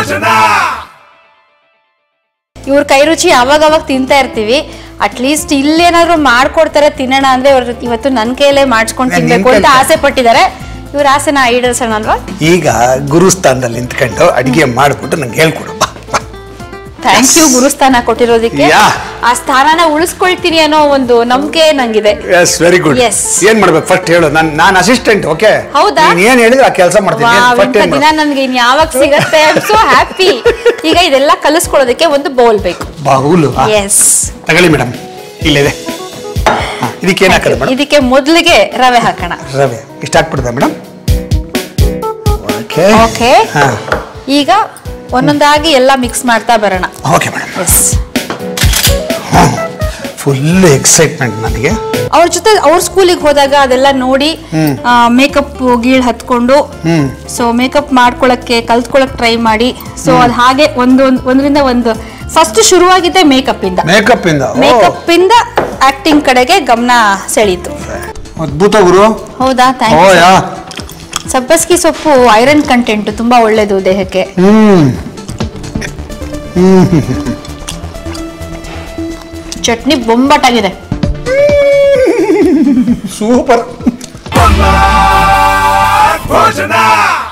ಇವ್ರ ಕೈ ರುಚಿ ಅವಾಗ ಅವಾಗ ತಿಂತಾ ಇರ್ತೀವಿ ಅಟ್ಲೀಸ್ಟ್ ಇಲ್ಲೇನಾದ್ರು ಮಾಡ್ಕೊಡ್ತಾರೆ ತಿನ್ನೋಣ ಅಂದ್ರೆ ಅವ್ರು ಇವತ್ತು ನನ್ನ ಕೈಯಲ್ಲೇ ಮಾಡಿಸ್ಕೊಂಡು ನಾನ್ ತಿನ್ಬೇಕು ನಿನ್ ಅಂತ ಕೈಲಿ- ಆಸೆ ಪಟ್ಟಿದ್ದಾರೆ ಇವ್ರ ಆಸೆನ ಈಡೇರ್ಸೋಣ ಅಲ್ವಾ ಈಗ ಗುರುಸ್ಥಾನದಲ್ಲಿ ನಿಂತ್ಕೊಂಡು ಅಡಿಗೆ ಮಾಡ್ಬಿಟ್ಟು ನಂಗೆ ಹೇಳ್ಕೊಡು ಬಾ, ಬಾ. ಥ್ಯಾಂಕ್ ಯು ಗುರುಸ್ಥಾನ ಕೊಟ್ಟಿರೋದಕ್ಕೆ ಯಾ. ಆ ಸ್ಥಾನನ ಉಳಿಸ್ಕೊಳ್ತೀನಿ ಅನ್ನೋ ಒಂದು ನಂಬಿಕೆ ನಂಗಿದೆ ಎಸ್ ವೆರಿ ಗುಡ್ Yes. ಏನ್ ಮಾಡ್ಬೇಕು ಫಸ್ಟ್ ಹೇಳು ನಾನು ನಾನು ಅಸಿಸ್ಟೆಂಟ್ ಓಕೆ ಹೌದಾ? ನೀನ್ ಏನ್ ಹೇಳಿದ್ರೆ ಆ ಕೆಲಸ ಮಾಡ್ತೀನಿ ವಾವ್, ಫಸ್ಟ್ ಇಂಥ ಏನ್ ದಿನ ನನ್ಗೆ ಇನ್ ಯಾವಾಗ ಸಿಗತ್ತೆ ಸೊ ಹ್ಯಾಪಿ ಈಗ ಇದೆಲ್ಲ ಕಲಿಸ್ಕೊಳ್ಳೋದಕ್ಕೆ ಒಂದು ಬೌಲ್ ಬೇಕು ಬಾಹುಲು ಎಸ್ ತಗೊಳ್ಳಿ ಮೇಡಮ್ ಇಲ್ಲಿದೆ ಹಾ, ಇದಕ್ಕೆ ಏನ್ ಹಾಕೋದು ಮೇಡಮ್ ಇದಕ್ಕೆ ಮೊದಲಿಗೆ ರವೆ ಹಾಕೋಣ ರವೆ ಇಷ್ಟ ಹಾಕ್ಬಿಡ್ದ ಮೇಡಮ್ ಓಕೆ ಓಕೆ ಹಾ ಈಗ ಒಂದೊಂದಾಗಿ ಎಲ್ಲ ಮಿಕ್ಸ್ ಮಾಡ್ತಾ ಬರೋಣ okay madam yes full excitement ನನಗೆ ಅವ್ರ ಜೊತೆ ಅವ್ರ ಸ್ಕೂಲಿಗೆ ಹೋದಾಗ ಅದೆಲ್ಲ ನೋಡಿ ಮೇಕಪ್ ಗೀಳ್ ಹತ್ಕೊಂಡು ಹ್ಮ್ ಸೊ ಮೇಕಪ್ ಮಾಡ್ಕೊಳಕ್ಕೆ ಕಲ್ತ್ಕೊಳಕ್ ಟ್ರೈ ಮಾಡಿ ಸೊ ಅದು ಹಾಗೆ ಒಂದು ಒಂದ್- ಒಂದ್ರಿಂದ ಒಂದು ಫಸ್ಟ್ ಶುರುವಾಗಿದ್ದೆ ಮೇಕಪ್ ಇಂದ ಮೇಕಪ್ ಇಂದ ಓ, ಮೇಕಪ್ ಇಂದ ಆಕ್ಟಿಂಗ್ ಕಡೆಗೆ ಗಮನ ಸೆಳೀತು ಅದ್ಭುತ ಗುರು ಹೌದಾ ಓ ಥ್ಯಾಂಕ್ ಯು ಯಾ ಸಬ್ಬಸ್ಗಿ ಸೊಪ್ಪು ಐರನ್ ಕಂಟೆಂಟ್ ತುಂಬಾ ಒಳ್ಳೇದು ದೇಹಕ್ಕೆ ಹ್ಮ್ ಚಟ್ನಿ ಬೊಂಬಾಟಾಗಿದೆ ಸೂಪರ್ ಭೋಜನ